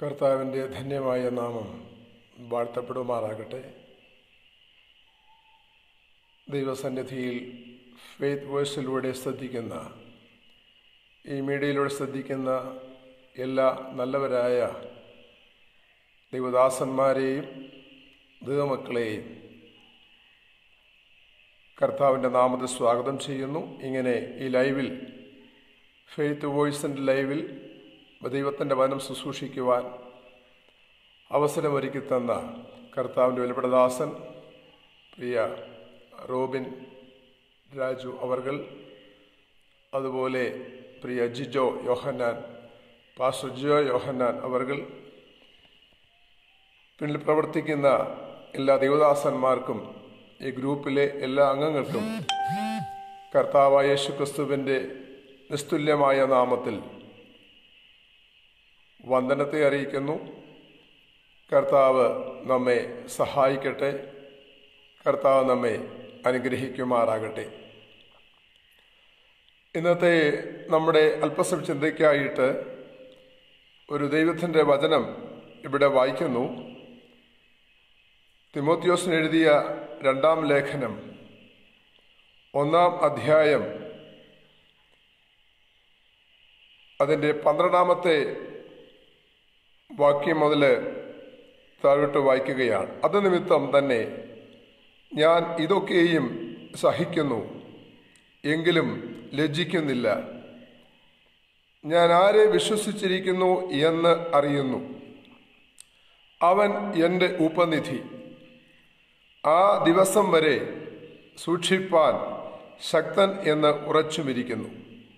കർത്താവിൻ്റെ ധന്യമായ നാമം വാഴ്ത്തപ്പെടുമാറാകട്ടെ ദൈവസന്നിധിയിൽ ഫെയ്ത്ത് വേഴ്സിലൂടെ ശ്രദ്ധിക്കുന്ന ഈ മീഡിയയിലൂടെ ശ്രദ്ധിക്കുന്ന എല്ലാ നല്ലവരായ ദൈവദാസന്മാരെയും ദൈവമക്കളെയും കർത്താവിൻ്റെ നാമത്തിൽ സ്വാഗതം ചെയ്യുന്നു ഇങ്ങനെ ഈ ലൈവിൽ ഫെയ്ത്ത് വോയിസിൻ്റെ ലൈവിൽ ദൈവത്തിൻ്റെ വനം ശുശ്രൂഷിക്കുവാൻ അവസരമൊരുക്കി തന്ന കർത്താവിൻ്റെ വെളിപ്പെടുദാസൻ പ്രിയ റോബിൻ രാജു അവർകൾ അതുപോലെ പ്രിയ ജിജോ യോഹന്നാൻ പാസ്റ്റർ ജിജോ യോഹന്നാൻ അവർകൾ പിന്നിൽ പ്രവർത്തിക്കുന്ന എല്ലാ ദൈവദാസന്മാർക്കും ഈ ഗ്രൂപ്പിലെ എല്ലാ അംഗങ്ങൾക്കും കർത്താവായ യേശു ക്രിസ്തുവിൻ്റെ നിസ്തുല്യമായ നാമത്തിൽ വന്ദനത്തെ അറിയിക്കുന്നു കർത്താവ് നമ്മെ സഹായിക്കട്ടെ കർത്താവ് നമ്മെ അനുഗ്രഹിക്കുമാറാകട്ടെ ഇന്നത്തെ നമ്മുടെ അല്പസം ചിന്തയ്ക്കായിട്ട് ഒരു ദൈവത്തിൻ്റെ വചനം ഇവിടെ വായിക്കുന്നു തിമോത്യോസിന് എഴുതിയ രണ്ടാം ലേഖനം ഒന്നാം അധ്യായം അതിൻ്റെ പന്ത്രണ്ടാമത്തെ വാക്യം മുതൽ താഴോട്ട് വായിക്കുകയാണ് അത് നിമിത്തം തന്നെ ഞാൻ ഇതൊക്കെയും സഹിക്കുന്നു എങ്കിലും ലജ്ജിക്കുന്നില്ല ഞാൻ ആരെ വിശ്വസിച്ചിരിക്കുന്നു എന്ന് അറിയുന്നു അവൻ എൻ്റെ ഉപനിധി ആ ദിവസം വരെ സൂക്ഷിപ്പാൻ ശക്തൻ എന്ന് ഉറച്ചുമിരിക്കുന്നു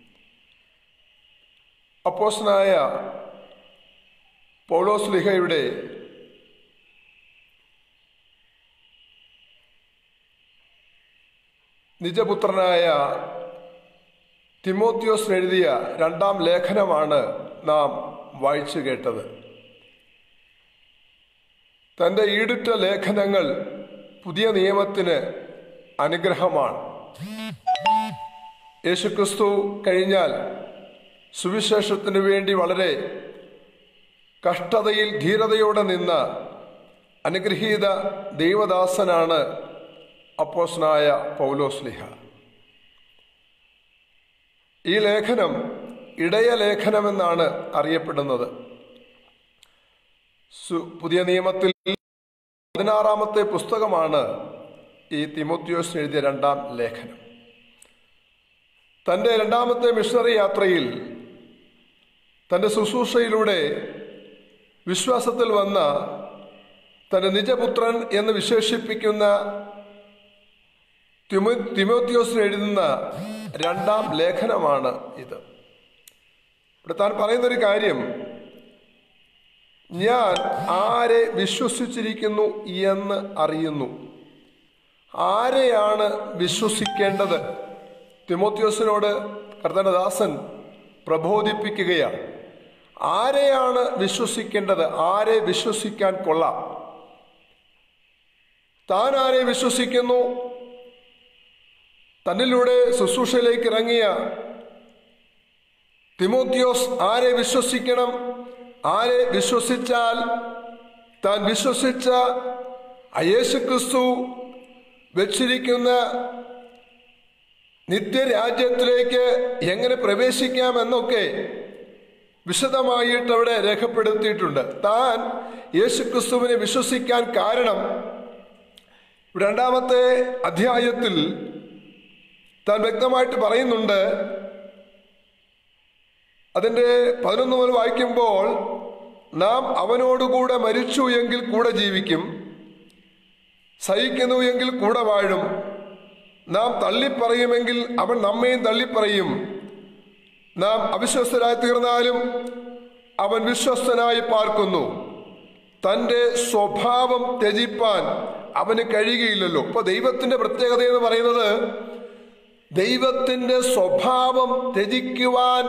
അപ്പോസ്നായ പൗലോസ് ലിഹയുടെ നിജപുത്രനായ തിമോത്യോസ് എഴുതിയ രണ്ടാം ലേഖനമാണ് നാം വായിച്ചു കേട്ടത് തൻ്റെ ഈടുറ്റ ലേഖനങ്ങൾ പുതിയ നിയമത്തിന് അനുഗ്രഹമാണ് യേശുക്രിസ്തു കഴിഞ്ഞാൽ സുവിശേഷത്തിനു വേണ്ടി വളരെ കഷ്ടതയിൽ ധീരതയോടെ നിന്ന അനുഗ്രഹീത ദൈവദാസനാണ് അപ്പോസ്നായ പൗലോസ്ലിഹ ഈ ലേഖനം ഇടയ ലേഖനമെന്നാണ് അറിയപ്പെടുന്നത് പുതിയ നിയമത്തിൽ പതിനാറാമത്തെ പുസ്തകമാണ് ഈ തിമോത്യോസ് എഴുതിയ രണ്ടാം ലേഖനം തൻ്റെ രണ്ടാമത്തെ മിഷണറി യാത്രയിൽ തൻ്റെ ശുശ്രൂഷയിലൂടെ വിശ്വാസത്തിൽ വന്ന തൻ്റെ നിജപുത്രൻ എന്ന് വിശേഷിപ്പിക്കുന്ന തിമോ തിമോത്യോസിന് എഴുതുന്ന രണ്ടാം ലേഖനമാണ് ഇത് ഇവിടെ താൻ പറയുന്നൊരു കാര്യം ഞാൻ ആരെ വിശ്വസിച്ചിരിക്കുന്നു എന്ന് അറിയുന്നു ആരെയാണ് വിശ്വസിക്കേണ്ടത് തിമോത്യോസിനോട് കർത്തനദാസൻ പ്രബോധിപ്പിക്കുകയാണ് ആരെയാണ് വിശ്വസിക്കേണ്ടത് ആരെ വിശ്വസിക്കാൻ കൊള്ളാം താൻ ആരെ വിശ്വസിക്കുന്നു തന്നിലൂടെ ശുശ്രൂഷയിലേക്ക് ഇറങ്ങിയ തിമോത്യോസ് ആരെ വിശ്വസിക്കണം ആരെ വിശ്വസിച്ചാൽ താൻ വിശ്വസിച്ച യേശു ക്രിസ്തു വെച്ചിരിക്കുന്ന നിത്യരാജ്യത്തിലേക്ക് എങ്ങനെ പ്രവേശിക്കാമെന്നൊക്കെ വിശദമായിട്ട് അവിടെ രേഖപ്പെടുത്തിയിട്ടുണ്ട് താൻ യേശു ക്രിസ്തുവിനെ വിശ്വസിക്കാൻ കാരണം രണ്ടാമത്തെ അധ്യായത്തിൽ താൻ വ്യക്തമായിട്ട് പറയുന്നുണ്ട് അതിൻ്റെ പതിനൊന്ന് മുതൽ വായിക്കുമ്പോൾ നാം അവനോടുകൂടെ മരിച്ചു എങ്കിൽ കൂടെ ജീവിക്കും സഹിക്കുന്നു എങ്കിൽ കൂടെ വാഴും നാം തള്ളിപ്പറയുമെങ്കിൽ അവൻ നമ്മയും തള്ളിപ്പറയും നാം അവിശ്വസ്തരായി തീർന്നാലും അവൻ വിശ്വസ്തനായി പാർക്കുന്നു തൻ്റെ സ്വഭാവം ത്യജിപ്പാൻ അവന് കഴിയുകയില്ലല്ലോ ഇപ്പൊ ദൈവത്തിന്റെ പ്രത്യേകത എന്ന് പറയുന്നത് ദൈവത്തിന്റെ സ്വഭാവം ത്യജിക്കുവാൻ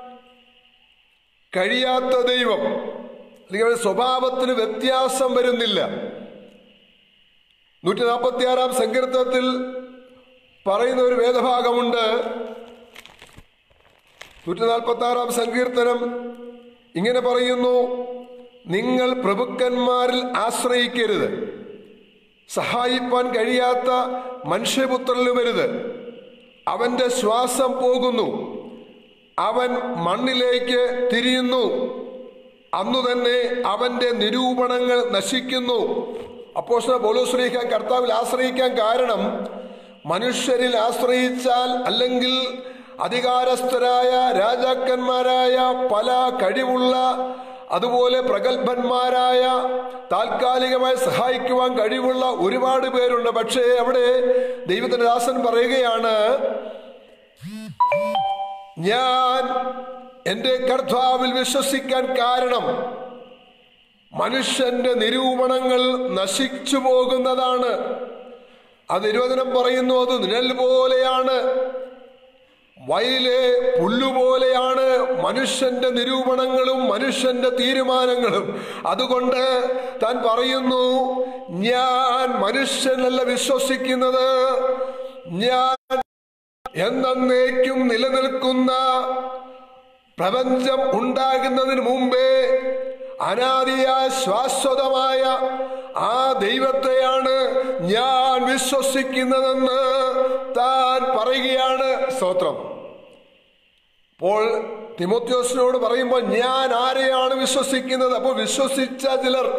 കഴിയാത്ത ദൈവം അല്ലെങ്കിൽ സ്വഭാവത്തിന് വ്യത്യാസം വരുന്നില്ല നൂറ്റി നാൽപ്പത്തി ആറാം സങ്കീർത്തനത്തിൽ പറയുന്ന ഒരു വേദഭാഗമുണ്ട് നൂറ്റി നാൽപ്പത്തി ആറാം സങ്കീർത്തനം ഇങ്ങനെ പറയുന്നു നിങ്ങൾ പ്രഭുക്കന്മാരിൽ ആശ്രയിക്കരുത് സഹായിപ്പാൻ കഴിയാത്ത മനുഷ്യപുത്രനിലുമരുത് അവന്റെ ശ്വാസം പോകുന്നു അവൻ മണ്ണിലേക്ക് തിരിയുന്നു അന്നു തന്നെ അവന്റെ നിരൂപണങ്ങൾ നശിക്കുന്നു അപ്പോൾ പോലോശ്രീക കർത്താവിൽ ആശ്രയിക്കാൻ കാരണം മനുഷ്യരിൽ ആശ്രയിച്ചാൽ അല്ലെങ്കിൽ അധികാരസ്ഥരായ രാജാക്കന്മാരായ പല കഴിവുള്ള അതുപോലെ പ്രഗത്ഭന്മാരായ താൽക്കാലികമായി സഹായിക്കുവാൻ കഴിവുള്ള ഒരുപാട് പേരുണ്ട് പക്ഷേ അവിടെ ദൈവത്തിന്റെ ദാസൻ പറയുകയാണ് ഞാൻ എൻ്റെ കർത്താവിൽ വിശ്വസിക്കാൻ കാരണം മനുഷ്യന്റെ നിരൂപണങ്ങൾ നശിച്ചു പോകുന്നതാണ് അത് ഇരുവചനം പറയുന്നു അത് നിഴൽ പോലെയാണ് വയലിലെ പുല്ലുപോലെയാണ് മനുഷ്യന്റെ നിരൂപണങ്ങളും മനുഷ്യന്റെ തീരുമാനങ്ങളും അതുകൊണ്ട് താൻ പറയുന്നു ഞാൻ മനുഷ്യനല്ല വിശ്വസിക്കുന്നത് ഞാൻ എന്നേക്കും നിലനിൽക്കുന്ന പ്രപഞ്ചം ഉണ്ടാകുന്നതിന് മുമ്പേ അനാദിയായ ശാശ്വതമായ ആ ദൈവത്തെയാണ് ഞാൻ വിശ്വസിക്കുന്നതെന്ന് താൻ പറയുകയാണ് സ്തോത്രം അപ്പോൾ തിമോത്യോസിനോട് പറയുമ്പോൾ ഞാൻ ആരെയാണ് വിശ്വസിക്കുന്നത് അപ്പോൾ വിശ്വസിച്ച ചിലർ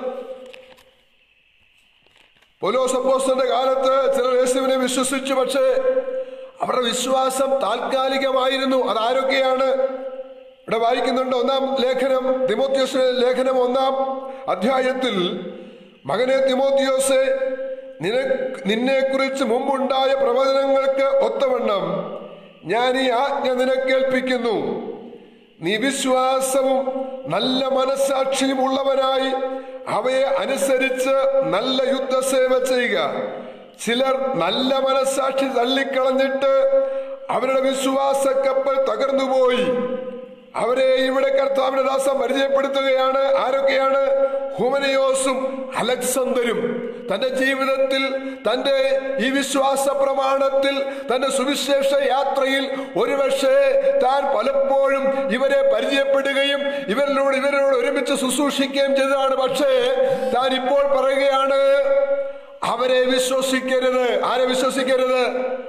പോലോസപ്പോസിന്റെ കാലത്ത് ചിലർ യേശുവിനെ വിശ്വസിച്ചു പക്ഷേ അവരുടെ വിശ്വാസം താൽക്കാലികമായിരുന്നു അതാരൊക്കെയാണ് ഇവിടെ വായിക്കുന്നുണ്ട് ഒന്നാം ലേഖനം തിമോത്യോസ് ലേഖനം ഒന്നാം അധ്യായത്തിൽ മകനെ തിമോത്തിയോസെ നിന നിന്നെ കുറിച്ച് മുമ്പുണ്ടായ പ്രവചനങ്ങൾക്ക് ഒത്തവണ്ണം ഞാൻ ഈ ആജ്ഞ നിനക്കേൽപ്പിക്കുന്നു നീ വിശ്വാസവും നല്ല മനസാക്ഷിയും ഉള്ളവനായി അവയെ അനുസരിച്ച് നല്ല യുദ്ധസേവ ചെയ്യുക ചിലർ നല്ല മനസാക്ഷി തള്ളിക്കളഞ്ഞിട്ട് അവരുടെ വിശ്വാസ കപ്പൽ തകർന്നുപോയി അവരെ ഇവിടെ കർത്താവിന്റെ ദാസം പരിചയപ്പെടുത്തുകയാണ് ആരൊക്കെയാണ് ഹുമനയോസും അലക്സന്തരും തന്റെ ജീവിതത്തിൽ തന്റെ ഈ വിശ്വാസ പ്രമാണത്തിൽ തന്റെ സുവിശേഷ യാത്രയിൽ ഒരുപക്ഷെ താൻ പലപ്പോഴും ഇവരെ പരിചയപ്പെടുകയും ഇവരിലൂടെ ഇവരോട് ഒരുമിച്ച് ശുശ്രൂഷിക്കുകയും ചെയ്തതാണ് പക്ഷേ താൻ ഇപ്പോൾ പറയുകയാണ് അവരെ വിശ്വസിക്കരുത് ആരെ വിശ്വസിക്കരുത്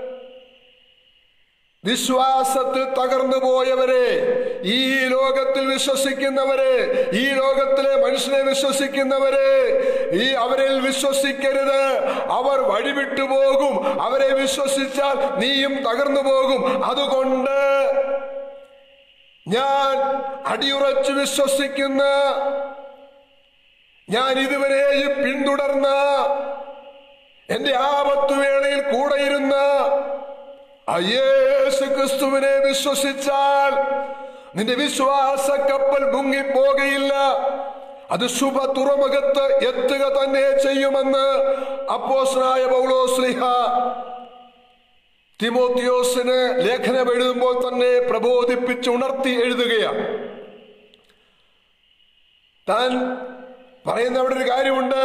വിശ്വാസത്തിൽ തകർന്നു പോയവരെ ഈ ലോകത്തിൽ വിശ്വസിക്കുന്നവരെ ഈ ലോകത്തിലെ മനുഷ്യനെ വിശ്വസിക്കുന്നവരെ ഈ അവരിൽ വിശ്വസിക്കരുത് അവർ വഴിവിട്ടു പോകും അവരെ വിശ്വസിച്ചാൽ നീയും തകർന്നു പോകും അതുകൊണ്ട് ഞാൻ അടിയുറച്ചു വിശ്വസിക്കുന്ന ഞാൻ ഇതുവരെയും പിന്തുടർന്ന എന്റെ ആപത്തുവേളയിൽ കൂടെയിരുന്ന ആ യേശു ക്രിസ്തുവിനെ വിശ്വസിച്ചാൽ നിന്റെ വിശ്വാസ കപ്പൽ മുങ്ങിപ്പോകയില്ല അത് ശുഭ തുറമുഖത്ത് എത്തുക തന്നെ ചെയ്യുമെന്ന് അപ്പോസ്നായ പൗലോസ്ലിഹ തിമോത്തിയോസിന് ലേഖനം എഴുതുമ്പോൾ തന്നെ പ്രബോധിപ്പിച്ച് ഉണർത്തി എഴുതുകയാണ് താൻ പറയുന്ന അവിടെ ഒരു കാര്യമുണ്ട്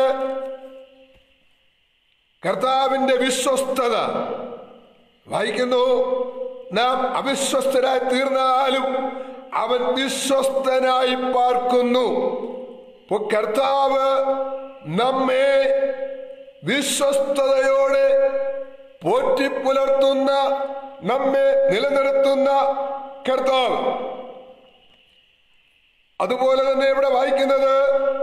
കർത്താവിന്റെ വിശ്വസ്തത വായിക്കുന്നു നാം അവിശ്വസ്തരായി തീർന്നാലും അവൻ വിശ്വസ്തനായി പാർക്കുന്നു ഇപ്പൊ കർത്താവ് നമ്മെ വിശ്വസ്തതയോടെ പോറ്റിപ്പുലർത്തുന്ന നമ്മെ നിലനിർത്തുന്ന കർത്താവ് അതുപോലെ തന്നെ ഇവിടെ വായിക്കുന്നത്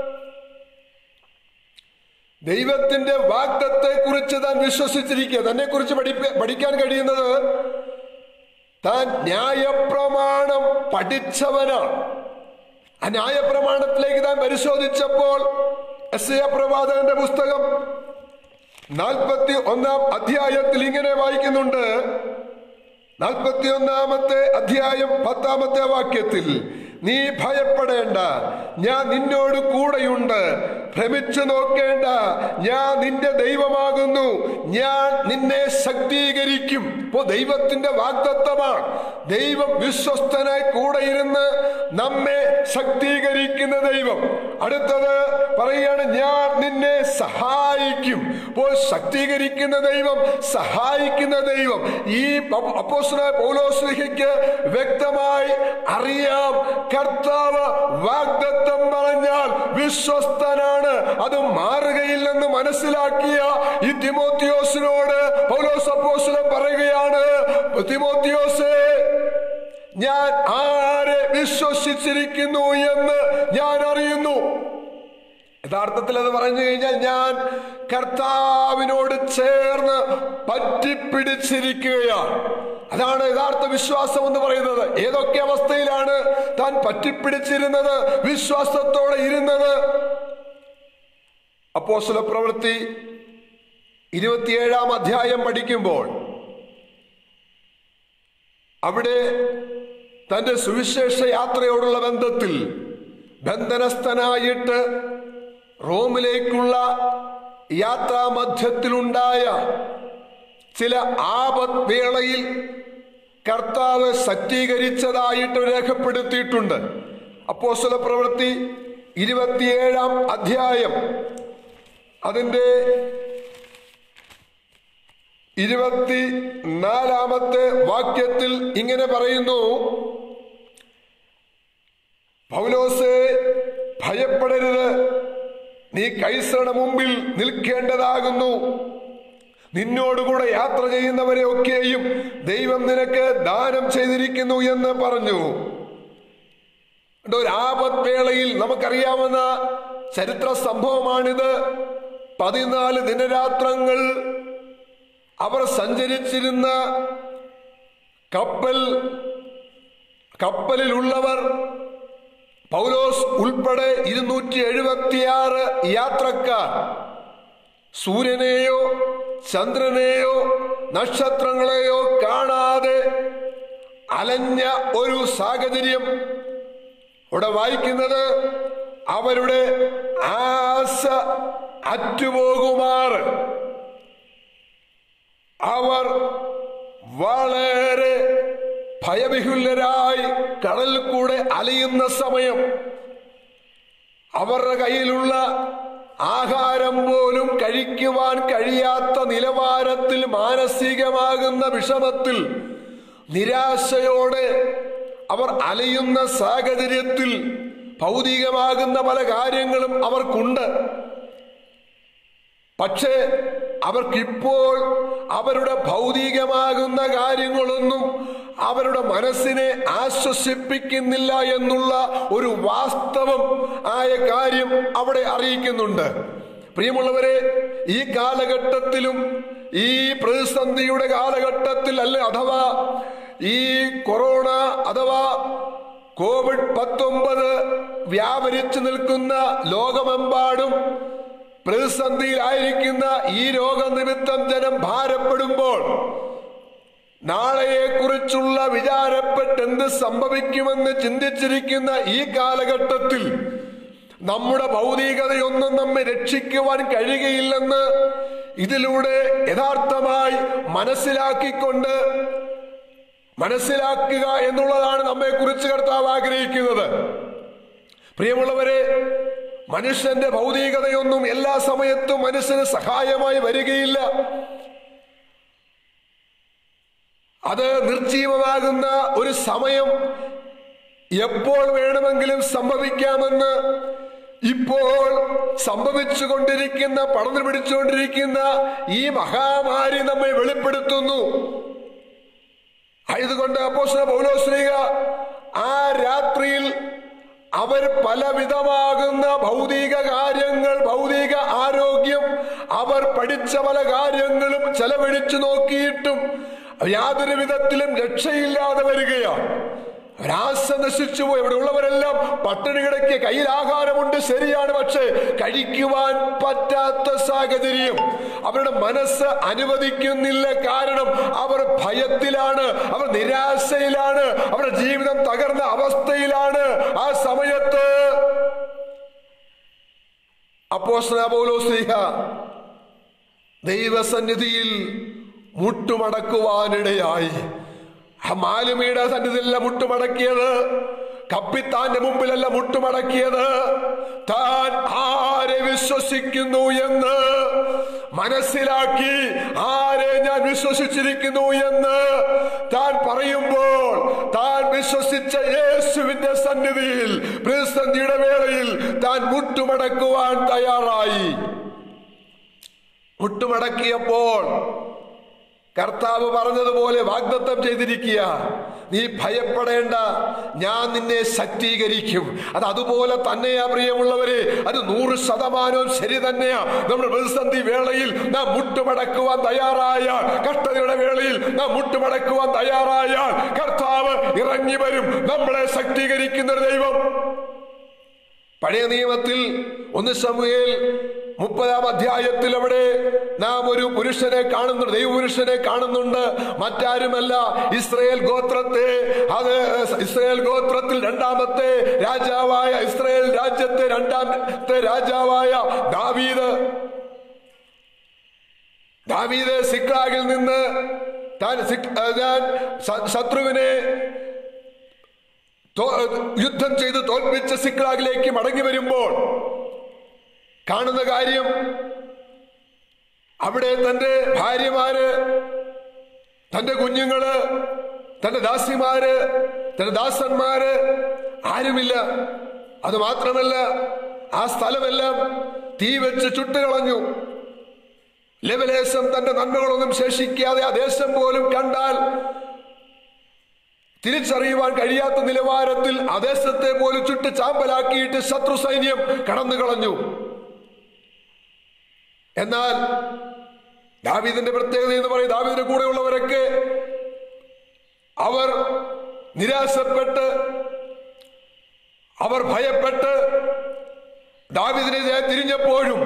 ദൈവത്തിന്റെ വാഗ്ദത്തെ കുറിച്ച് താൻ വിശ്വസിച്ചിരിക്കുക തന്നെ കുറിച്ച് പഠിക്കാൻ കഴിയുന്നത് താൻ ന്യായപ്രമാണം പഠിച്ചവനാണ് ആ ന്യായപ്രമാണത്തിലേക്ക് താൻ പരിശോധിച്ചപ്പോൾ എസ് എ പ്രവാചകന്റെ പുസ്തകം നാൽപ്പത്തി ഒന്നാം അധ്യായത്തിൽ ഇങ്ങനെ വായിക്കുന്നുണ്ട് നാൽപ്പത്തി ഒന്നാമത്തെ അധ്യായം പത്താമത്തെ വാക്യത്തിൽ നീ ഭയപ്പെടേണ്ട ഞാൻ നിന്നോട് കൂടെയുണ്ട് ഭ്രമിച്ചു നോക്കേണ്ട ഞാൻ നിന്റെ ദൈവമാകുന്നു ഞാൻ നിന്നെ ശക്തീകരിക്കും ഇപ്പോ ദൈവത്തിന്റെ വാഗ്ദത്തമാണ് ദൈവം വിശ്വസ്തനായി കൂടെ ഇരുന്ന് നമ്മെ ശക്തീകരിക്കുന്ന ദൈവം അടുത്തത് പറയുകയാണ് ഞാൻ നിന്നെ സഹായിക്കും അപ്പോൾ ശക്തീകരിക്കുന്ന ദൈവം സഹായിക്കുന്ന ദൈവം ഈ അപ്പോസ്തലനായ പൗലോസ്ലിഹയ്ക്ക് വ്യക്തമായി അറിയാം കർത്താവ് വാഗ്ദത്തം പറഞ്ഞാൽ വിശ്വസ്തനാണ് അത് മാറുകയില്ലെന്ന് മനസ്സിലാക്കിയ ഈ തിമോത്തിയോസിനോട് പൗലോസ് അപ്പോസ്തലൻ പറയുകയാണ് തിമോത്തിയോസേ ഞാൻ ആരെ വിശ്വസിച്ചിരിക്കുന്നു എന്ന് ഞാൻ അറിയുന്നു യഥാർത്ഥത്തിൽ അത് പറഞ്ഞു കഴിഞ്ഞാൽ ഞാൻ കർത്താവിനോട് ചേർന്ന് പറ്റിപ്പിടിച്ചിരിക്കുകയാണ് അതാണ് യഥാർത്ഥ വിശ്വാസം എന്ന് പറയുന്നത് ഏതൊക്കെ അവസ്ഥയിലാണ് താൻ പറ്റിപ്പിടിച്ചിരുന്നത് വിശ്വാസത്തോടെ ഇരുന്നത് അപ്പോസ്തല പ്രവൃത്തി ഇരുപത്തിയേഴാം അധ്യായം പഠിക്കുമ്പോൾ അവിടെ തന്റെ സുവിശേഷ യാത്രയോടുള്ള ബന്ധത്തിൽ ബന്ധനസ്ഥനായിട്ട് റോമിലേക്കുള്ള യാത്രാമധ്യത്തിലുണ്ടായ ചില ആപത് വേളയിൽ കർത്താവ് സജ്ജീകരിച്ചതായിട്ട് രേഖപ്പെടുത്തിയിട്ടുണ്ട് അപ്പോസ്തല പ്രവൃത്തി ഇരുപത്തിയേഴാം അധ്യായം അതിൻ്റെ ഇരുപത്തി നാലാമത്തെ വാക്യത്തിൽ ഇങ്ങനെ പറയുന്നു പൗലോസെ ഭയപ്പെടരുത് നീ കൈസറുടെ മുമ്പിൽ നിൽക്കേണ്ടതാകുന്നു നിന്നോടുകൂടെ യാത്ര ചെയ്യുന്നവരെ ഒക്കെയും ദൈവം നിനക്ക് ദാനം ചെയ്തിരിക്കുന്നു എന്ന് പറഞ്ഞു ഒരു ആപത് വേളയിൽ നമുക്കറിയാവുന്ന ചരിത്ര സംഭവമാണിത് പതിനാല് ദിനരാത്രങ്ങൾ അവർ സഞ്ചരിച്ചിരുന്ന കപ്പൽ കപ്പലിലുള്ളവർ പൗലോസ് ഉൾപ്പെടെ ഇരുന്നൂറ്റി എഴുപത്തിയാറ് യാത്രക്കാർ സൂര്യനെയോ ചന്ദ്രനെയോ നക്ഷത്രങ്ങളെയോ കാണാതെ അലഞ്ഞ ഒരു സാഹചര്യം ഇവിടെ വായിക്കുന്നത് അവരുടെ ആശ അറ്റുപോകുമാറ് അവർ വളരെ ഭയവിഹുലരായി കടലിൽ കൂടെ അലയുന്ന സമയം അവരുടെ കയ്യിലുള്ള ആഹാരം പോലും കഴിക്കുവാൻ കഴിയാത്ത നിലവാരത്തിൽ മാനസികമാകുന്ന വിഷമത്തിൽ നിരാശയോടെ അവർ അലയുന്ന സാഹചര്യത്തിൽ ഭൗതികമാകുന്ന പല കാര്യങ്ങളും അവർക്കുണ്ട് പക്ഷേ അവർക്കിപ്പോൾ അവരുടെ ഭൗതികമാകുന്ന കാര്യങ്ങളൊന്നും അവരുടെ മനസ്സിനെ ആശ്വസിപ്പിക്കുന്നില്ല എന്നുള്ള ഒരു വാസ്തവം ആയ കാര്യം അവിടെ അറിയിക്കുന്നുണ്ട് പ്രിയമുള്ളവരെ ഈ കാലഘട്ടത്തിലും ഈ പ്രതിസന്ധിയുടെ കാലഘട്ടത്തിൽ അല്ലെ അഥവാ ഈ കൊറോണ അഥവാ കോവിഡ് പത്തൊമ്പത് വ്യാപരിച്ചു നിൽക്കുന്ന ലോകമെമ്പാടും പ്രതിസന്ധിയിലായിരിക്കുന്ന ഈ രോഗനിമിത്തം ജനം ഭാരപ്പെടുമ്പോൾ നാളെയെ കുറിച്ചുള്ള വിചാരപ്പെട്ട് എന്ത് സംഭവിക്കുമെന്ന് ചിന്തിച്ചിരിക്കുന്ന ഈ കാലഘട്ടത്തിൽ നമ്മുടെ ഭൗതികതയൊന്നും നമ്മെ രക്ഷിക്കുവാൻ കഴിയുകയില്ലെന്ന് ഇതിലൂടെ യഥാർത്ഥമായി മനസ്സിലാക്കിക്കൊണ്ട് മനസ്സിലാക്കുക എന്നുള്ളതാണ് നമ്മെ കുറിച്ച് കർത്താവ് ആഗ്രഹിക്കുന്നത് പ്രിയമുള്ളവരെ മനുഷ്യന്റെ ഭൗതികതയൊന്നും എല്ലാ സമയത്തും മനുഷ്യന് സഹായമായി വരികയില്ല അത് നിർജീവമാകുന്ന ഒരു സമയം എപ്പോൾ വേണമെങ്കിലും സംഭവിക്കാമെന്ന് ഇപ്പോൾ സംഭവിച്ചുകൊണ്ടിരിക്കുന്ന പടർന്നു പിടിച്ചുകൊണ്ടിരിക്കുന്ന ഈ മഹാമാരി നമ്മെ വെളിപ്പെടുത്തുന്നു ആയതുകൊണ്ട് അപ്പോസ്തല പൗലോസ്ലീഗ ആ രാത്രിയിൽ അവർ പലവിധമാകുന്ന ഭൗതിക കാര്യങ്ങൾ ഭൗതിക ആരോഗ്യം അവർ പഠിച്ച പല കാര്യങ്ങളും ചെലവഴിച്ചു നോക്കിയിട്ടും യാതൊരു വിധത്തിലും രക്ഷയില്ലാതെ വരികയാണ് അവരാശ നശിച്ചു പോയി ഇവിടെ ഉള്ളവരെല്ലാം പട്ടിണി കിടക്കിയ കയ്യിൽ ആഹാരമുണ്ട് ശരിയാണ് പക്ഷേ കഴിക്കുവാൻ പറ്റാത്ത സാഹചര്യം അവരുടെ മനസ്സ് അനുവദിക്കുന്നില്ല കാരണം അവർ ഭയത്തിലാണ് അവർ നിരാശയിലാണ് അവരുടെ ജീവിതം തകർന്ന അവസ്ഥയിലാണ് ആ സമയത്ത് അപ്പോസ്തലപൗലോസ്ലിഹ ദൈവസന്നിധിയിൽ മുട്ടുമടക്കുവാനിടയായി ആ മാലുമിയുടെ സന്നിധിയിലല്ല മുട്ടുമടക്കിയത് കപ്പിത്താന്റെ മുമ്പിലല്ല മുട്ടുമടക്കിയത് താൻ ആരെ വിശ്വസിക്കുന്നു എന്ന് മനസ്സിലാക്കി ആരെ ഞാൻ വിശ്വസിച്ചിരിക്കുന്നു എന്ന് താൻ പറയുമ്പോൾ താൻ വിശ്വസിച്ച യേശുവിന്റെ സന്നിധിയിൽ പ്രതിസന്ധിയുടെ വേളയിൽ താൻ മുട്ടുമടക്കുവാൻ തയ്യാറായി മുട്ടുമടക്കിയപ്പോൾ കർത്താവ് പറഞ്ഞതുപോലെ വാഗ്ദത്തം ചെയ്തിരിക്കുക നീ ഭയപ്പെടേണ്ട ഞാൻ നിന്നെ ശക്തീകരിക്കും അത് അതുപോലെ തന്നെയാ പ്രിയമുള്ളവരെ അത് നൂറ് ശതമാനവും ശരി തന്നെയാ നമ്മുടെ പ്രതിസന്ധി വേളയിൽ നാം മുട്ടുമടക്കുവാൻ തയ്യാറായാൽ കഷ്ടതയുടെ വേളയിൽ നാം മുട്ടുമടക്കുവാൻ തയ്യാറായാൽ കർത്താവ് ഇറങ്ങി വരും നമ്മളെ ശക്തീകരിക്കുന്ന ഒരു ദൈവം പഴയ നിയമത്തിൽ ഒന്ന് സമൂഹയിൽ മുപ്പതാം അധ്യായത്തിൽ അവിടെ നാം ഒരു പുരുഷനെ കാണുന്നുണ്ട് ദൈവപുരുഷനെ കാണുന്നുണ്ട് മറ്റാരുമല്ല ഇസ്രയേൽ ഗോത്രത്തെ അത് ഇസ്രയേൽ ഗോത്രത്തിൽ രണ്ടാമത്തെ രാജാവായ ഇസ്രയേൽ രാജ്യത്തെ രണ്ടാമത്തെ രാജാവായ ദാവീദ് ദാവീദ് സിക്ലാഗിൽ നിന്ന് താൻ സിക്- ആ, ഞാൻ ശ- ശത്രുവിനെ തോ- യുദ്ധം ചെയ്ത് തോൽപ്പിച്ച സിക്ലാഗിലേക്ക് മടങ്ങി വരുമ്പോൾ കാണുന്ന കാര്യം അവിടെ തന്റെ ഭാര്യമാര് തന്റെ കുഞ്ഞുങ്ങള് തന്റെ ദാസിമാര് തന്റെ ദാസന്മാര് ആരുമില്ല അത് മാത്രമല്ല ആ സ്ഥലമെല്ലാം തീ വെച്ച് ചുട്ടുകളഞ്ഞു ലവലേശം തന്റെ നന്മകളൊന്നും ശേഷിക്കാതെ ആ ദേശം പോലും കണ്ടാൽ തിരിച്ചറിയുവാൻ കഴിയാത്ത നിലവാരത്തിൽ ആ ദേശത്തെ പോലും ചുട്ട് ചാമ്പലാക്കിയിട്ട് ശത്രു സൈന്യം കടന്നു കളഞ്ഞു എന്നാൽ ദാവീദിന്റെ പ്രത്യേകത എന്ന് പറയും ദാവീദിന്റെ കൂടെയുള്ളവരൊക്കെ അവർ നിരാശപ്പെട്ട് അവർ ഭയപ്പെട്ട് ദാവീദിനെതിരെ തിരിഞ്ഞപ്പോഴും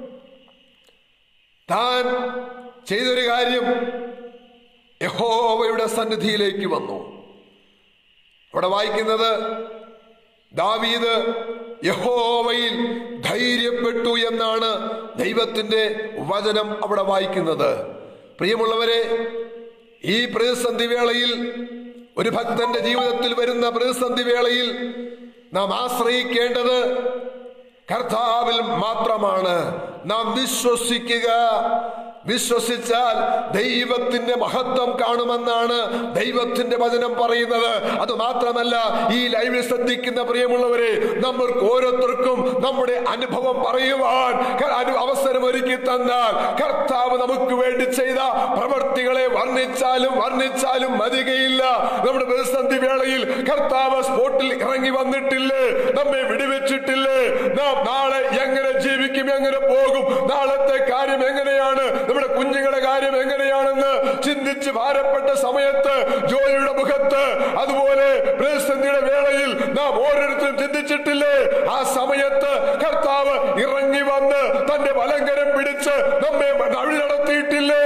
താൻ ചെയ്തൊരു കാര്യം യഹോവയുടെ സന്നിധിയിലേക്ക് വന്നു അവിടെ വായിക്കുന്നത് ദാവീദ് യഹോവയിൽ ധൈര്യപ്പെട്ടു എന്നാണ് ദൈവത്തിന്റെ വചനം അവിടെ വായിക്കുന്നത് പ്രിയമുള്ളവരെ ഈ പ്രതിസന്ധി വേളയിൽ ഒരു ഭക്തന്റെ ജീവിതത്തിൽ വരുന്ന പ്രതിസന്ധി വേളയിൽ നാം ആശ്രയിക്കേണ്ടത് കർത്താവിൽ മാത്രമാണ് നാം വിശ്വസിക്കുക വിശ്വസിച്ചാൽ ദൈവത്തിന്റെ മഹത്വം കാണുമെന്നാണ് ദൈവത്തിന്റെ വചനം പറയുന്നത് അത് മാത്രമല്ല ഈ ലൈവിൽ ശ്രദ്ധിക്കുന്ന പ്രിയമുള്ളവരെ നമ്മൾക്ക് ഓരോരുത്തർക്കും നമ്മുടെ അനുഭവം പറയുവാൻ ക- അനു- അവസരം ഒരുക്കി തന്നാൽ കർത്താവ് നമുക്ക് വേണ്ടി ചെയ്ത പ്രവൃത്തികളെ വർണ്ണിച്ചാലും വർണ്ണിച്ചാലും മതികയില്ല നമ്മുടെ പ്രതിസന്ധി വേളയിൽ കർത്താവ് സ്പോട്ടിൽ ഇറങ്ങി വന്നിട്ടില്ലേ നമ്മെ വിടിവെച്ചിട്ടില്ലേ നാം നാളെ എങ്ങനെ ജീവിക്കും എങ്ങനെ പോകും നാളത്തെ കാര്യം എങ്ങനെയാണ് നമ്മുടെ കുഞ്ഞുങ്ങളുടെ കാര്യം എങ്ങനെയാണെന്ന് ചിന്തിച്ച് ഭാരപ്പെട്ട സമയത്ത് ജോലിയുടെ മുഖത്ത് അതുപോലെ പ്രതിസന്ധിയുടെ വേളയിൽ നാം ഓരോരുത്തരും ചിന്തിച്ചിട്ടില്ലേ ആ സമയത്ത് കർത്താവ് ഇറങ്ങി വന്ന് തന്റെ വലങ്കരം പിടിച്ച് നമ്മെ വഴി നടത്തിയിട്ടില്ലേ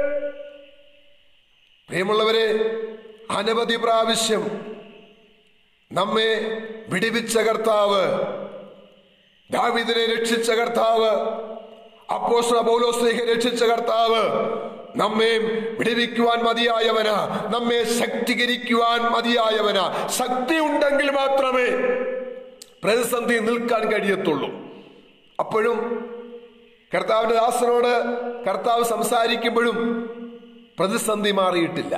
പ്രിയമുള്ളവരെ അനവധി പ്രാവശ്യം നമ്മെ വിടിവിച്ച കർത്താവ് ദാവിദിനെ രക്ഷിച്ച കർത്താവ് അപ്പോസ്തല പൗലോസ്ലേഖെ രക്ഷിച്ച കർത്താവ് നമ്മെ വിടുവിക്കുവാൻ മതിയായവനാ നമ്മെ ശക്തീകരിക്കുവാൻ മതിയായവനാ ശക്തി ഉണ്ടെങ്കിൽ മാത്രമേ പ്രതിസന്ധി നിൽക്കാൻ കഴിയത്തുള്ളൂ അപ്പോഴും കർത്താവിന്റെ ദാസനോട് കർത്താവ് സംസാരിക്കുമ്പോഴും പ്രതിസന്ധി മാറിയിട്ടില്ല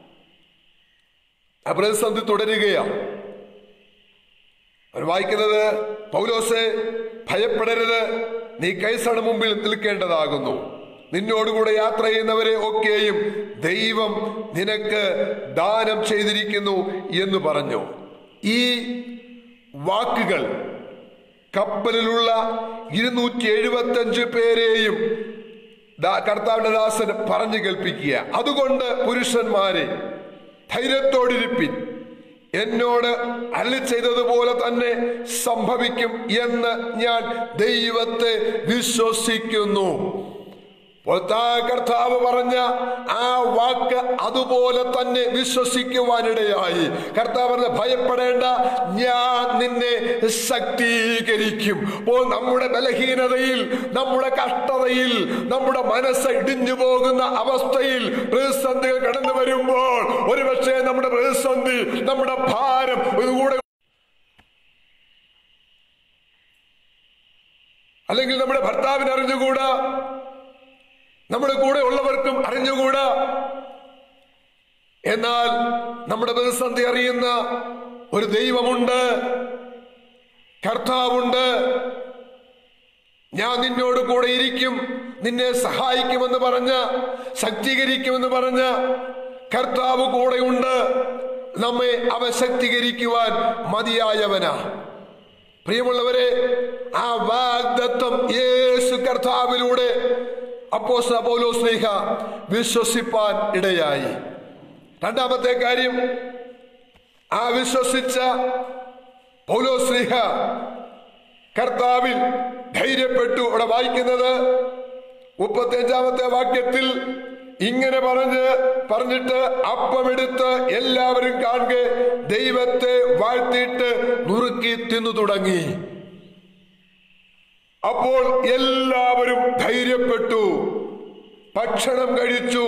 ആ പ്രതിസന്ധി തുടരുകയാണ് അവർ വായിക്കുന്നത് പൗലോസെ ഭയപ്പെടരുത് നീ കൈസണ മുമ്പിൽ നിൽക്കേണ്ടതാകുന്നു നിന്നോടുകൂടെ യാത്ര ചെയ്യുന്നവരെ ഒക്കെയും ദൈവം നിനക്ക് ദാനം ചെയ്തിരിക്കുന്നു എന്ന് പറഞ്ഞു ഈ വാക്കുകൾ കപ്പലിലുള്ള ഇരുന്നൂറ്റി എഴുപത്തി അഞ്ച് പേരെയും ദാ- കർത്താവിന്റെ ദാസൻ പറഞ്ഞു കേൾപ്പിക്കുക അതുകൊണ്ട് പുരുഷന്മാരെ ധൈര്യത്തോടിരിപ്പിൻ എന്നോട് അല്ലി ചെയ്തതുപോലെ തന്നെ സംഭവിക്കും എന്ന് ഞാൻ ദൈവത്തെ വിശ്വസിക്കുന്നു കർത്താവ് പറഞ്ഞ ആ വാക്ക് അതുപോലെ തന്നെ വിശ്വസിക്കുവാനിടയായി കർത്താവ് പറഞ്ഞ ഭയപ്പെടേണ്ട ഞാൻ നിന്നെ ശക്തീകരിക്കും അപ്പോൾ നമ്മുടെ ബലഹീനതയിൽ നമ്മുടെ കഷ്ടതയിൽ നമ്മുടെ മനസ്സ് ഇടിഞ്ഞു പോകുന്ന അവസ്ഥയിൽ പ്രതിസന്ധികൾ കടന്നു വരുമ്പോൾ ഒരുപക്ഷെ നമ്മുടെ പ്രതിസന്ധി നമ്മുടെ ഭാരം ഇതുകൂടെ അല്ലെങ്കിൽ നമ്മുടെ ഭർത്താവിന് അറിഞ്ഞുകൂടാ നമ്മുടെ കൂടെ ഉള്ളവർക്കും അറിഞ്ഞുകൂടാ എന്നാൽ നമ്മുടെ പ്രതിസന്ധി അറിയുന്ന ഒരു ദൈവമുണ്ട് കർത്താവുണ്ട് ഞാൻ നിന്നോട് കൂടെ ഇരിക്കും നിന്നെ സഹായിക്കുമെന്ന് പറഞ്ഞ ശക്തീകരിക്കുമെന്ന് പറഞ്ഞ കർത്താവ് കൂടെയുണ്ട് നമ്മെ അവ ശക്തീകരിക്കുവാൻ മതിയായവനാ പ്രിയമുള്ളവരെ ആ വാഗ്ദത്വം യേശു കർത്താവിലൂടെ അപ്പോസ്തല പൗലോസ് സ്നേഹ വിശ്വസിപ്പാൻ ഇടയായി രണ്ടാമത്തെ കാര്യം ആ വിശ്വസിച്ച പൗലോസ് സ്നേഹ കർത്താവിൽ ധൈര്യപ്പെട്ടു അവിടെ വായിക്കുന്നത് മുപ്പത്തിയഞ്ചാമത്തെ വാക്യത്തിൽ ഇങ്ങനെ പറഞ്ഞ് പറഞ്ഞിട്ട് അപ്പമെടുത്ത് എല്ലാവരും കാണുക ദൈവത്തെ വാഴ്ത്തിയിട്ട് നുറുക്കി തിന്നു തുടങ്ങി അപ്പോൾ എല്ലാവരും ധൈര്യപ്പെട്ടു ഭക്ഷണം കഴിച്ചു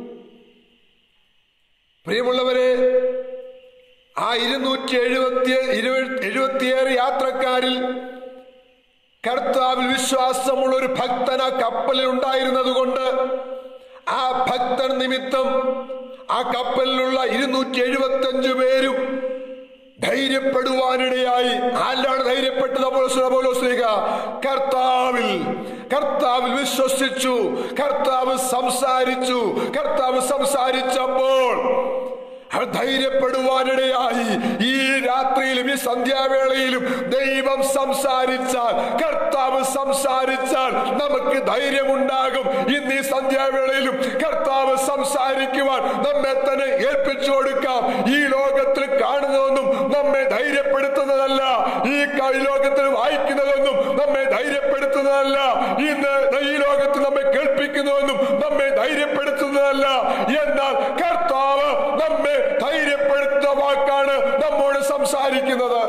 പ്രിയമുള്ളവരെ ആ ഇരുന്നൂറ്റി എഴുപത്തി എഴുപത്തിയേറെ യാത്രക്കാരിൽ കർത്താവിൽ വിശ്വാസമുള്ള ഒരു ഭക്തൻ ആ കപ്പലിൽ ഉണ്ടായിരുന്നത് കൊണ്ട് ആ ഭക്തൻ നിമിത്തം ആ കപ്പലിലുള്ള ഇരുന്നൂറ്റി എഴുപത്തി അഞ്ചു പേരും ധൈര്യപ്പെടുവാനിടയായി ആരാണ് ധൈര്യപ്പെട്ടത് അപ്പോസ്തലപൗലോസ്ലീഹ? കർത്താവിൽ കർത്താവിൽ വിശ്വസിച്ചു കർത്താവ് സംസാരിച്ചു കർത്താവ് സംസാരിച്ചപ്പോൾ അവർ ധൈര്യപ്പെടുവാനിടയായി ഈ രാത്രിയിലും ഈ സന്ധ്യാവേളയിലും ദൈവം സംസാരിച്ചാൽ കർത്താവ് സംസാരിച്ചാൽ നമുക്ക് ധൈര്യമുണ്ടാകും ഇന്ന് ഈ സന്ധ്യാവേളയിലും കർത്താവ് സംസാരിക്കുവാൻ നമ്മെ തന്നെ ഏൽപ്പിച്ചു കൊടുക്കാം ഈ ലോകത്തിൽ കാണുന്നതൊന്നും നമ്മെ ധൈര്യപ്പെടുത്തുന്നതല്ല ഈ ക- ഈ ലോകത്തിൽ വായിക്കുന്നതൊന്നും നമ്മെ ധൈര്യപ്പെടുത്തുന്നതല്ല ഇന്ന് ഈ ലോകത്തിൽ നമ്മെ കേൾപ്പിക്കുന്നതൊന്നും നമ്മെ ധൈര്യപ്പെടുത്തുന്നതല്ല എന്നാൽ കർത്താവ് നമ്മെ ധൈര്യപ്പെടുത്തുന്ന വാക്കാണ് നമ്മോട് സംസാരിക്കുന്നത്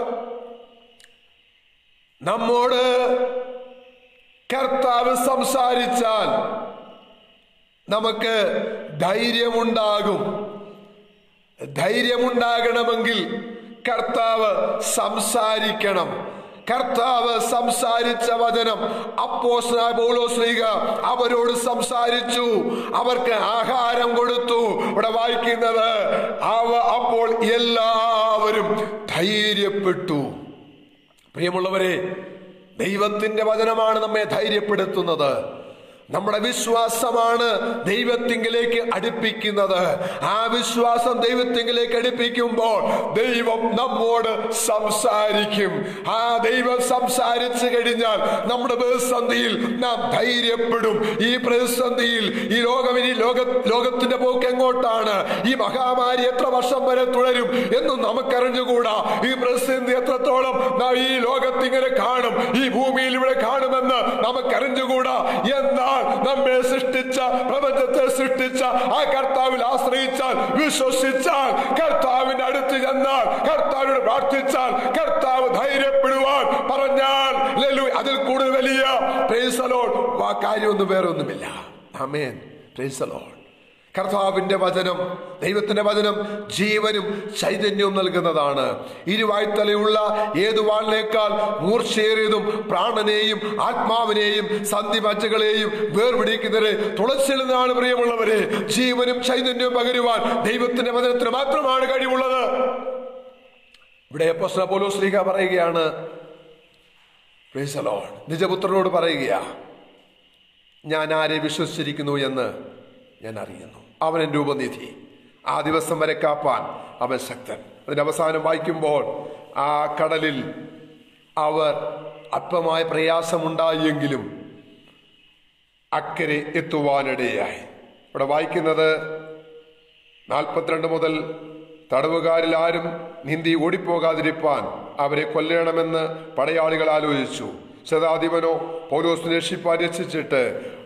നമ്മോട് കർത്താവ് സംസാരിച്ചാൽ നമുക്ക് ധൈര്യമുണ്ടാകും ധൈര്യമുണ്ടാകണമെങ്കിൽ കർത്താവ് സംസാരിക്കണം കർത്താവ് സംസാരിച്ച വചനം അപ്പോസ്തലനായ പൗലോസ്ലീഹ അവരോട് സംസാരിച്ചു അവർക്ക് ആഹാരം കൊടുത്തു ഇവിടെ വായിക്കുന്നത് അവ അപ്പോൾ എല്ലാവരും ധൈര്യപ്പെട്ടു പ്രിയമുള്ളവരെ ദൈവത്തിന്റെ വചനമാണ് നമ്മെ ധൈര്യപ്പെടുത്തുന്നത് നമ്മുടെ വിശ്വാസമാണ് ദൈവത്തിങ്കിലേക്ക് അടുപ്പിക്കുന്നത് ആ വിശ്വാസം ദൈവത്തിങ്കിലേക്ക് അടുപ്പിക്കുമ്പോൾ ദൈവം നമ്മോട് സംസാരിക്കും ആ ദൈവം സംസാരിച്ചു കഴിഞ്ഞാൽ നമ്മുടെ പ്രതിസന്ധിയിൽ നാം ധൈര്യപ്പെടും ഈ പ്രതിസന്ധിയിൽ ഈ ലോകം ഇനി ലോക ലോകത്തിന്റെ പോക്ക് എങ്ങോട്ടാണ് ഈ മഹാമാരി എത്ര വർഷം വരെ തുടരും എന്നും നമുക്കറിഞ്ഞുകൂടാ ഈ പ്രതിസന്ധി എത്രത്തോളം നാം ഈ ലോകത്ത് ഇങ്ങനെ കാണും ഈ ഭൂമിയിൽ ഇവിടെ കാണുമെന്ന് നമുക്കറിഞ്ഞുകൂടാ എന്നാൽ നമ്മെ സൃഷ്ടിച്ച പ്രപഞ്ചത്തെ സൃഷ്ടിച്ച ആ കർത്താവിൽ ആശ്രയിച്ചാൽ വിശ്വസിച്ചാൽ കർത്താവിന്റെ അടുത്ത് ചെന്നാൽ കർത്താവിനോട് പ്രാർത്ഥിച്ചാൽ കർത്താവ് ധൈര്യപ്പെടുവാൻ പറഞ്ഞാൽ ഹല്ലേലൂയ, അതിൽ കൂടുതൽ വലിയ പ്രൈസലോൺ ആ കാര്യമൊന്നും വേറെ ഒന്നുമില്ല ആമേൻ പ്രൈസലോൺ കർത്താവിന്റെ വചനം ദൈവത്തിന്റെ വചനം ജീവനും ചൈതന്യവും നൽകുന്നതാണ് ഇരുവായ്ത്തലയുള്ള ഏതു വാളിനേക്കാൾ മൂർച്ചയേറിയതും പ്രാണനെയും ആത്മാവിനെയും സന്ധിമച്ചകളെയും വേർപിടിക്കുന്നവരെ തുളച്ചിടുന്നതാണ് പ്രിയമുള്ളവരെ ജീവനും ചൈതന്യവും പകരുവാൻ ദൈവത്തിന്റെ വചനത്തിന് മാത്രമാണ് കഴിവുള്ളത് ഇവിടെ അപ്പോസ്തലൻ പൗലോസ് ശ്രീക പറയുകയാണ് Praise the Lord. നിജപുത്രനോട് പറയുകയാ ഞാൻ ആരെ വിശ്വസിച്ചിരിക്കുന്നു എന്ന് ഞാൻ അറിയുന്നു അവൻ എൻ്റെ ഉപനിധി ആ ദിവസം വരെ കാപ്പാൻ അവൻ ശക്തൻ അതിന്റെ അവസാനം വായിക്കുമ്പോൾ ആ കടലിൽ അവർ അല്പമായ പ്രയാസമുണ്ടായെങ്കിലും അക്കരെ എത്തുവാനിടയായി ഇവിടെ വായിക്കുന്നത് നാൽപ്പത്തിരണ്ട് മുതൽ തടവുകാരിൽ ആരും നീന്തി ഓടിപ്പോകാതിരിപ്പാൻ അവരെ കൊല്ലണമെന്ന് പടയാളികൾ ആലോചിച്ചു ശതാധിപനോ പൗലോസിനെ രക്ഷിപ്പാൻ രക്ഷിച്ചിട്ട്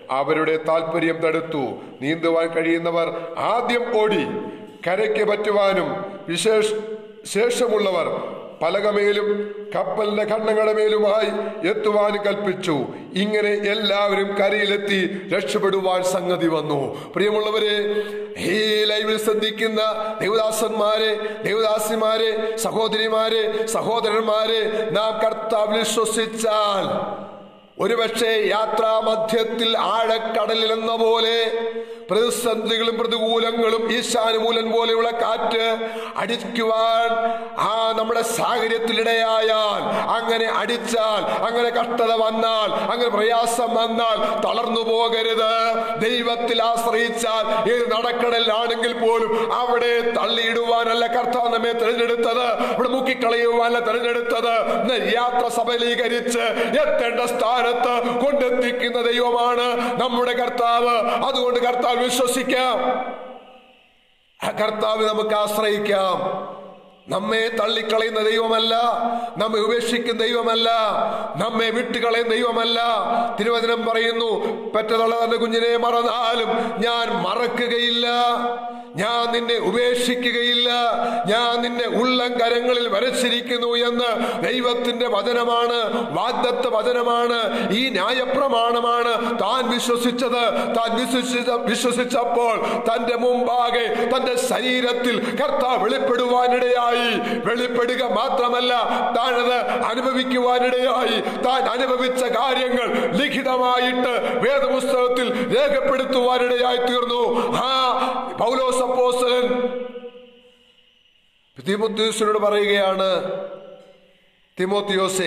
അവരുടെ താല്പര്യം തടുത്തു നീന്തുവാൻ കഴിയുന്നവർ ആദ്യം ഓടി കരയ്ക്ക് പറ്റുവാനും വിശേഷ ശേഷമുള്ളവർ പലകമേലും കപ്പലിന്റെ ഖണ്ഡങ്ങളുടെ മേലുമായി എത്തുവാൻ കൽപ്പിച്ചു ഇങ്ങനെ എല്ലാവരും കരയിലെത്തി രക്ഷപ്പെടുവാൻ സംഗതി വന്നു പ്രിയമുള്ളവരെ ഈ ലൈവിൽ ശ്രദ്ധിക്കുന്ന ദേവദാസന്മാരെ ദേവദാസിമാരെ സഹോദരിമാരെ സഹോദരന്മാരെ നാം കർത്താവ് വിശ്വസിച്ചാൽ ഒരുപക്ഷെ യാത്രാ മധ്യത്തിൽ ആഴക്കടലിൽ എന്ന പോലെ പ്രതിസന്ധികളും പ്രതികൂലങ്ങളും ഈശാനുമൂലൻ പോലെയുള്ള കാറ്റ് അടിക്കുവാൻ ആ നമ്മുടെ സാഹചര്യത്തിലിടയായാൽ അങ്ങനെ അടിച്ചാൽ അങ്ങനെ കഷ്ടത വന്നാൽ അങ്ങനെ പ്രയാസം വന്നാൽ തളർന്നു പോകരുത് ദൈവത്തിൽ ആശ്രയിച്ചാൽ ഏത് നടക്കടലാണെങ്കിൽ പോലും അവിടെ തള്ളിയിടുവാനല്ല കർത്താവ് നമ്മെ തിരഞ്ഞെടുത്തത് ഇവിടെ മുക്കിക്കളയുവാനല്ല തിരഞ്ഞെടുത്തത് ഇന്ന് യാത്ര സബലീകരിച്ച് എത്തേണ്ട സ്ഥാനത്ത് കൊണ്ടെത്തിക്കുന്ന ദൈവമാണ് നമ്മുടെ കർത്താവ് അതുകൊണ്ട് കർത്താവ് വിശ്വസിക്കാം ആ കർത്താവ് നമുക്ക് ആശ്രയിക്കാം നമ്മെ തള്ളിക്കളയുന്ന ദൈവമല്ല നമ്മെ ഉപേക്ഷിക്കുന്ന ദൈവമല്ല നമ്മെ വിട്ടുകളയുന്ന ദൈവമല്ല തിരുവചനം പറയുന്നു പെറ്റതുള്ള തന്റെ കുഞ്ഞിനെ മറന്നാലും ഞാൻ മറക്കുകയില്ല ഞാൻ നിന്നെ ഉപേക്ഷിക്കുകയില്ല ഞാൻ നിന്നെ ഉള്ളം കരങ്ങളിൽ വരച്ചിരിക്കുന്നു എന്ന് ദൈവത്തിന്റെ വചനമാണ് വാഗ്ദത്ത വചനമാണ് ഈ ന്യായപ്രമാണമാണ് താൻ വിശ്വസിച്ചത് താൻ വിശ്വസിച്ച വിശ്വസിച്ചപ്പോൾ തന്റെ മുമ്പാകെ തന്റെ ശരീരത്തിൽ കർത്താവ് വെളിപ്പെടുവാനിടയായി വെളിപ്പെടുക മാത്രമല്ല താനത് അനുഭവിക്കുവാനിടയായി താൻ അനുഭവിച്ച കാര്യങ്ങൾ ലിഖിതമായിട്ട് വേദപുസ്തകത്തിൽ രേഖപ്പെടുത്തുവാനിടയായി തീർന്നു ആ പൗലോസ് അപ്പോസ്തലൻ തിമോത്തിയോസിനോട് പറയുകയാണ് തിമോത്തിയോസേ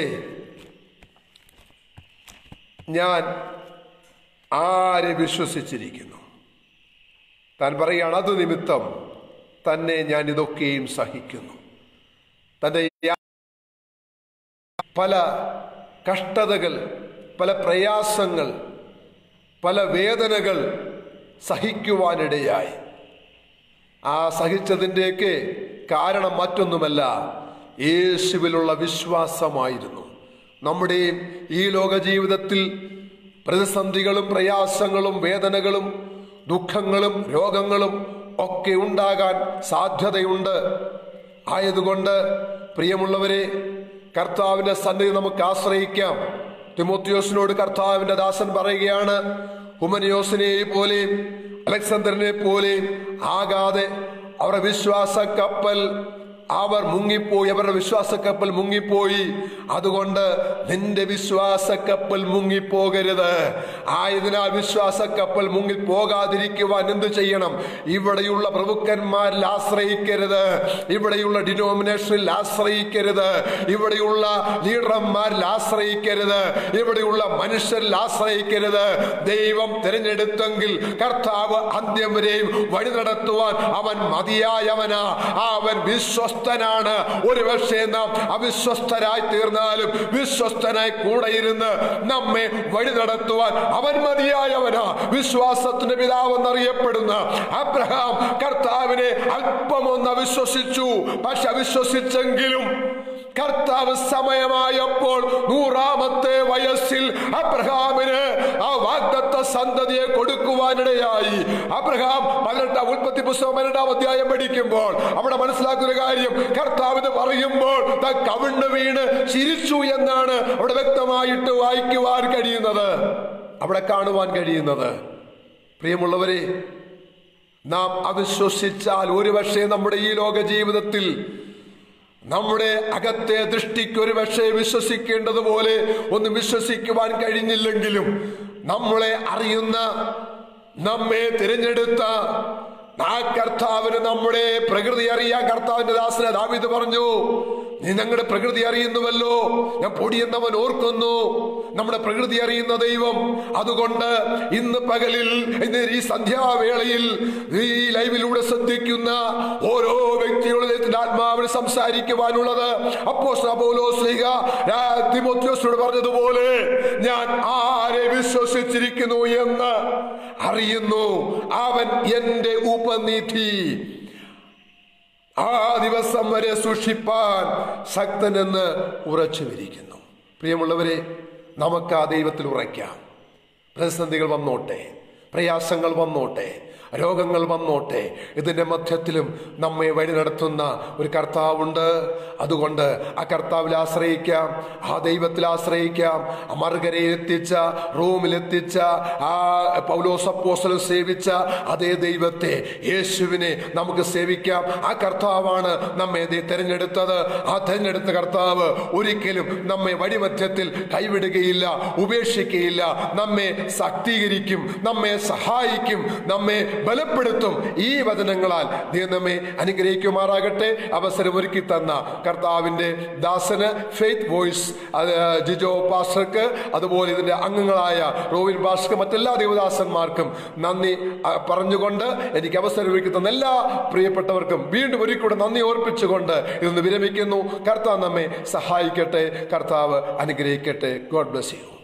ഞാൻ ആരെ വിശ്വസിച്ചിരിക്കുന്നു താൻ പറയുകയാണ് അത് നിമിത്തം തന്നെ ഞാൻ ഇതൊക്കെയും സഹിക്കുന്നു തന്റെ യാ- പല കഷ്ടതകൾ പല പ്രയാസങ്ങൾ പല വേദനകൾ സഹിക്കുവാനിടയായി ആ സഹിച്ചതിൻ്റെയൊക്കെ കാരണം മറ്റൊന്നുമല്ല യേശുവിലുള്ള വിശ്വാസമായിരുന്നു നമ്മുടെയും ഈ ലോക ജീവിതത്തിൽ പ്രതിസന്ധികളും പ്രയാസങ്ങളും വേദനകളും ദുഃഖങ്ങളും രോഗങ്ങളും ഒക്കെ ഉണ്ടാകാൻ സാധ്യതയുണ്ട് ആയതുകൊണ്ട് പ്രിയമുള്ളവരെ കർത്താവിന്റെ സന്നിധി നമുക്ക് ആശ്രയിക്കാം തിമോത്തിയോസിനോട് കർത്താവിന്റെ ദാസൻ പറയുകയാണ് ഹുമനിയോസിനെ പോലെയും അലക്സാണ്ടറിനെ പോലെയും ആകാതെ അവരുടെ വിശ്വാസ കപ്പൽ അവർ മുങ്ങിപ്പോയി അവരുടെ വിശ്വാസ കപ്പൽ മുങ്ങിപ്പോയി അതുകൊണ്ട് നിന്റെ വിശ്വാസ കപ്പൽ മുങ്ങിപ്പോകരുത് ആയതിനാൽ വിശ്വാസ കപ്പൽ മുങ്ങിപ്പോകാതിരിക്കുവാൻ എന്ത് ചെയ്യണം ഇവിടെയുള്ള പ്രഭുക്കന്മാരിൽ ആശ്രയിക്കരുത് ഇവിടെയുള്ള ഡിനോമിനേഷനിൽ ആശ്രയിക്കരുത് ഇവിടെയുള്ള ലീഡർമാരിൽ ആശ്രയിക്കരുത് ഇവിടെയുള്ള മനുഷ്യരിൽ ആശ്രയിക്കരുത് ദൈവം തിരഞ്ഞെടുത്തെങ്കിൽ കർത്താവ് അന്ത്യം വരെയും വഴി നടത്തുവാൻ അവൻ മതിയായവനാ അവൻ വിശ്വസ്തനാണ് ഒരു പക്ഷേ നാം അവിശ്വസ്തരായി തീർന്നാലും വിശ്വസ്തനായി കൂടെ ഇരുന്ന് നമ്മെ വഴി നടത്തുവാൻ അവൻ മതിയായവനാ വിശ്വാസത്തിന്റെ പിതാവെന്നറിയപ്പെടുന്ന അബ്രഹാം കർത്താവിനെ അല്പമൊന്ന് അവിശ്വസിച്ചു പക്ഷെ അവിശ്വസിച്ചെങ്കിലും കർത്താവ് സമയമായപ്പോൾ നൂറാമത്തെ വയസ്സിൽ അബ്രഹാമിന് ആ വാഗ്ദത്ത സന്തതിയെ കൊടുക്കുവാനിടയായി അബ്രഹാം പതിനെട്ടാം ഉൽപ്പത്തി പുസ്തകം പതിനെട്ടാം അധ്യായം പഠിക്കുമ്പോൾ അവിടെ മനസ്സിലാക്കുന്ന ഒരു കാര്യം കർത്താവ് ഇത് പറയുമ്പോൾ താൻ കവിണ്ണ് വീണ് ചിരിച്ചു എന്നാണ് അവിടെ വ്യക്തമായിട്ട് വായിക്കുവാൻ കഴിയുന്നത് അവിടെ കാണുവാൻ കഴിയുന്നത് പ്രിയമുള്ളവരെ നാം അവിശ്വസിച്ചാൽ ഒരുപക്ഷെ നമ്മുടെ ഈ ലോക ജീവിതത്തിൽ നമ്മുടെ അകത്തെ ദൃഷ്ടിക്ക് ഒരു പക്ഷേ വിശ്വസിക്കേണ്ടതുപോലെ ഒന്നും വിശ്വസിക്കുവാൻ കഴിഞ്ഞില്ലെങ്കിലും നമ്മളെ അറിയുന്ന നമ്മെ തിരഞ്ഞെടുത്ത ആ കർത്താവിന് നമ്മുടെ പ്രകൃതി അറിയാൻ കർത്താവിന്റെ ദാസന ദാവിത് പറഞ്ഞു നീ ഞങ്ങളുടെ പ്രകൃതി അറിയുന്നുവല്ലോ ഞാൻ പൊടിയെന്നവൻ ഓർക്കുന്നു നമ്മുടെ പ്രകൃതി അറിയുന്ന ദൈവം അതുകൊണ്ട് ഇന്ന് പകലിൽ ഇന്ന് ഈ സന്ധ്യാവേളയിൽ ഈ ലൈവിലൂടെ ശ്രദ്ധിക്കുന്ന ഓരോ വ്യക്തിയുടെ ദൈവത്തിന്റെ ആത്മാവിന് സംസാരിക്കുവാനുള്ളത് അപ്പോ തിമോത്യോസിനോട് പറഞ്ഞതുപോലെ ഞാൻ ആരെ വിശ്വസിച്ചിരിക്കുന്നു എന്ന് അറിയുന്നു അവൻ എന്റെ ഉപനിധി ആ ദിവസം വരെ സൂക്ഷിപ്പാൻ ശക്തനെന്ന് ഉറച്ചു വരിക്കുന്നു പ്രിയമുള്ളവരെ നമുക്ക് ആ ദൈവത്തിൽ ഉറയ്ക്കാം പ്രതിസന്ധികൾ വന്നോട്ടെ പ്രയാസങ്ങൾ വന്നോട്ടെ രോഗങ്ങൾ വന്നോട്ടെ ഇതിന്റെ മധ്യത്തിലും നമ്മെ വഴി നടത്തുന്ന ഒരു കർത്താവുണ്ട് അതുകൊണ്ട് ആ കർത്താവിൽ ആശ്രയിക്കാം ആ ദൈവത്തിൽ ആശ്രയിക്കാം ആ മറുകരയിൽ എത്തിച്ച റൂമിൽ എത്തിച്ച ആ പൗലോസപ്പോസലും സേവിച്ച അതേ ദൈവത്തെ യേശുവിനെ നമുക്ക് സേവിക്കാം ആ കർത്താവാണ് നമ്മെ ദേ തെരഞ്ഞെടുത്തത് ആ തെരഞ്ഞെടുത്ത കർത്താവ് ഒരിക്കലും നമ്മെ വഴിമധ്യത്തിൽ കൈവിടുകയില്ല ഉപേക്ഷിക്കുകയില്ല നമ്മെ ശക്തീകരിക്കും നമ്മെ സഹായിക്കും നമ്മെ ബലപ്പെടുത്തും ഈ വചനങ്ങളാൽ ദൈവം നമ്മെ അനുഗ്രഹിക്കുമാറാകട്ടെ അവസരമൊരുക്കി തന്ന കർത്താവിന്റെ ദാസന് ഫെയ്ത്ത് വോയിസ് അത് ജിജോ പാസ്റ്റർക്ക് അതുപോലെ ഇതിന്റെ അംഗങ്ങളായ റോവിൻ പാസ്റ്റർക്ക് മറ്റെല്ലാ ദേവദാസന്മാർക്കും നന്ദി ആ, പറഞ്ഞുകൊണ്ട് എനിക്ക് അവസരം ഒരുക്കി തന്ന എല്ലാ പ്രിയപ്പെട്ടവർക്കും വീണ്ടും ഒരിക്കലും നന്ദി ഓർപ്പിച്ചുകൊണ്ട് ഇതൊന്ന് വിരമിക്കുന്നു കർത്താവ് നമ്മെ സഹായിക്കട്ടെ കർത്താവ് അനുഗ്രഹിക്കട്ടെ ഗോഡ് ബ്ലസ് യു